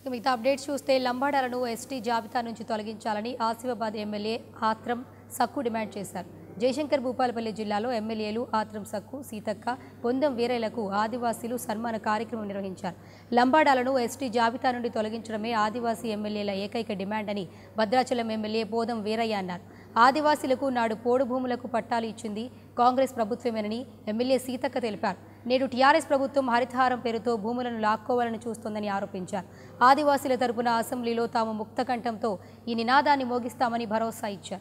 ఇక మిగతా అప్డేట్స్ చూస్తే లంబాడాలను ఎస్టీ జాబితా నుంచి తొలగించాలని ఆసిఫాబాద్ ఎమ్మెల్యే ఆత్రం సక్కు డిమాండ్ చేశారు జయశంకర్ భూపాలపల్లి జిల్లాలో ఎమ్మెల్యేలు ఆత్రం సక్కు సీతక్క పొందం వీరయ్యలకు ఆదివాసీలు సన్మాన కార్యక్రమం నిర్వహించారు లంబాడాలను ఎస్టీ జాబితా నుండి తొలగించడమే ఆదివాసీ ఎమ్మెల్యేల ఏకైక డిమాండ్ అని భద్రాచలం ఎమ్మెల్యే పోదం వీరయ్య అన్నారు ఆదివాసీలకు నాడు పోడు భూములకు పట్టాలు ఇచ్చింది కాంగ్రెస్ ప్రభుత్వమేనని ఎమ్మెల్యే సీతక్క తెలిపారు నేడు టీఆర్ఎస్ ప్రభుత్వం హరితహారం పేరుతో భూములను లాక్కోవాలని చూస్తోందని ఆరోపించారు ఆదివాసీల తరపున అసెంబ్లీలో తాము ముక్తకంఠంతో ఈ నినాదాన్ని మోగిస్తామని భరోసా ఇచ్చారు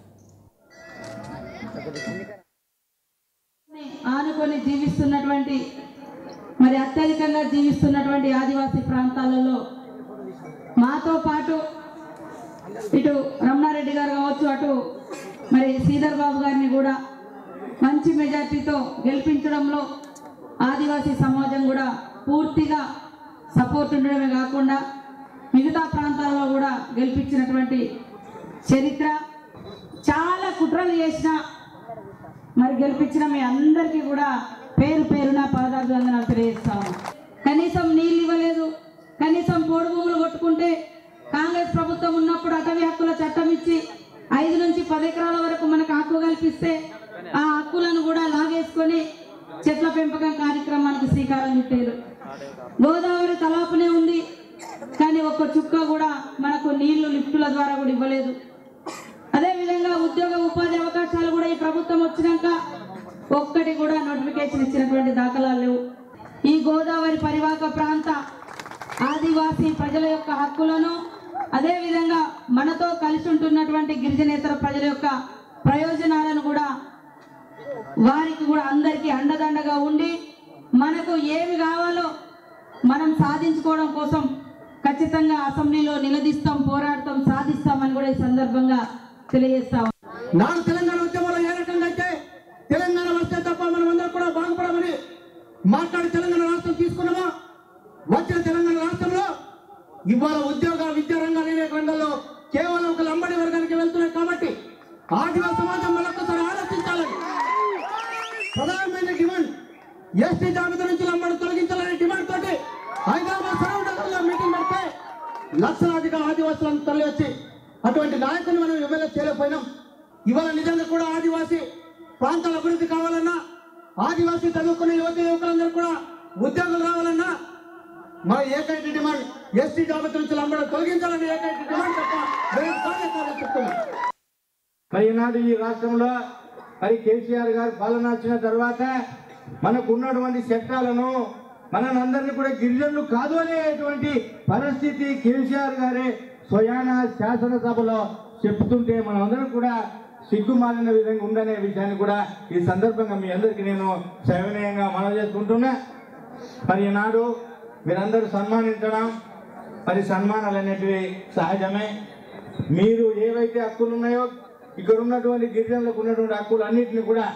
ఆనుకొని జీవిస్తున్నటువంటి మరి అత్యధికంగా జీవిస్తున్నటువంటి ఆదివాసీ ప్రాంతాలలో మాతో పాటు ఇటు రమణారెడ్డి గారు కావచ్చు అటు మరి శ్రీధర్ బాబు గారిని కూడా మంచి మెజార్టీతో గెలిపించడంలో ఆదివాసీ సమాజం కూడా పూర్తిగా సపోర్ట్ ఉండడమే కాకుండా మిగతా ప్రాంతాల్లో కూడా గెలిపించినటువంటి చరిత్ర చాలా కుట్రలు చేసిన మరి గెలిపించిన మీ అందరికీ కూడా పేరు పేరున పాదాభివందనాలు తెలియజేస్తాము కనీసం నీళ్ళు ఇవ్వలేదు కనీసం పోడు భూములు కొట్టుకుంటే కాంగ్రెస్ ప్రభుత్వం ఉన్నప్పుడు అటవీ హక్కుల చట్టం ఇచ్చి ఐదు నుంచి పది ఎకరాల వరకు మనకు హక్కు కల్పిస్తే ఆ హక్కులను కూడా లాగేసుకొని చెట్ల పెంపకం కార్యక్రమానికి శ్రీకారం చుట్టారు గోదావరి తలాపునే ఉంది కానీ ఒక్క చుక్క కూడా మనకు నీళ్లు లిఫ్టుల ద్వారా కూడా ఇవ్వలేదు అదే విధంగా ఉద్యోగ ఉపాధి అవకాశాలు కూడా ఈ ప్రభుత్వం వచ్చినాక ఒక్కటి కూడా నోటిఫికేషన్ ఇచ్చినటువంటి దాఖలాలు లేవు ఈ గోదావరి పరివాహక ప్రాంత ఆదివాసీ ప్రజల యొక్క హక్కులను అదే విధంగా మనతో కలిసి ఉంటున్నటువంటి గిరిజనేతర ప్రజల యొక్క ప్రయోజనాలను కూడా వారికి కూడా అందరికీ అండదండగా ఉండి మనకు ఏమి కావాలో మనం సాధించుకోవడం కోసం ఖచ్చితంగా అసెంబ్లీలో నిలదీస్తాం పోరాడతాం సాధిస్తామని కూడా ఈ సందర్భంగా తెలియజేస్తాం నాడు తెలంగాణ ఉద్యమంలో ఏ రకంగా అయితే తెలంగాణ వస్తే తప్ప మనం అందరం కూడా బాగుపడమని మాట్లాడి తెలంగాణ రాష్ట్రం తీసుకున్నామా వచ్చిన తెలంగాణ రాష్ట్రంలో ఇవాళ ఉద్యోగ విద్యా రంగాలు అనేక రంగాల్లో కేవలం ఒక లంబడి వర్గానికి వెళ్తున్నాయి కాబట్టి ఆదివాసీ సమాజం మరొకసారి ఆలోచించాలని ప్రధానమైన డిమాండ్ ఎస్టీ జాబితా నుంచి లంబడి తొలగించాలనే డిమాండ్ తోటి హైదరాబాద్ సరౌండింగ్లో మీటింగ్ పెడితే లక్షలాదిగా ఆదివాసులను తరలి వచ్చి అటువంటి నాయకుని మనం ఎమ్మెల్యే చేయలేకపోయినాం ఇవాళ నిజంగా కూడా ఆదివాసీ ప్రాంతాల అభివృద్ధి కావాలన్నా ఆదివాసీ చదువుకున్న యువత యువకులందరూ కూడా ఉద్యోగాలు రావాలన్నా మన ఏకైక డిమాండ్ ఎస్టీ జాబితా నుంచి లంబడి తొలగించాలని ఏకైక డిమాండ్ తప్ప వేరే కాదే కాదని చెప్తున్నాం మరి ఈనాడు ఈ రాష్ట్రంలో మరి కేసీఆర్ గారు పాలన వచ్చిన తర్వాత మనకు ఉన్నటువంటి చట్టాలను మనందరినీ కూడా గిరిజనులు కాదు అనేటువంటి పరిస్థితి కేసీఆర్ గారే స్వయాన శాసనసభలో చెప్తుంటే మనమందరం కూడా సిగ్గుమాలిన విధంగా ఉందనే విషయాన్ని కూడా ఈ సందర్భంగా మీ అందరికీ నేను సవినయంగా మనవి చేసుకుంటున్నా మరి ఈనాడు మీరందరూ సన్మానించడం మరి సన్మానాలు అనేటివి సహజమే మీరు ఏవైతే హక్కులు ఉన్నాయో ఇక్కడ ఉన్నటువంటి గిరిజనులకు ఉన్నటువంటి హక్కులు అన్నింటినీ కూడా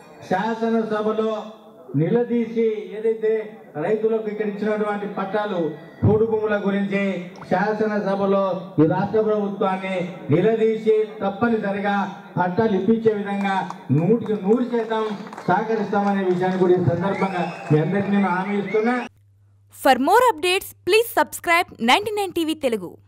శాసనసభలో నిలదీసి ఏదైతే రైతులకు ఇక్కడ ఇచ్చినటువంటి పట్టాలు పోడు భూముల గురించి శాసనసభలో ఈ రాష్ట్ర ప్రభుత్వాన్ని నిలదీసి తప్పనిసరిగా పట్టాలు ఇప్పించే విధంగా నూటికి నూరు శాతం సహకరిస్తామనే విషయాన్ని కూడా ఈ సందర్భంగా మీ అందరికీ నేను హామీ ఇస్తున్నా For more updates, please subscribe 99 TV Telugu.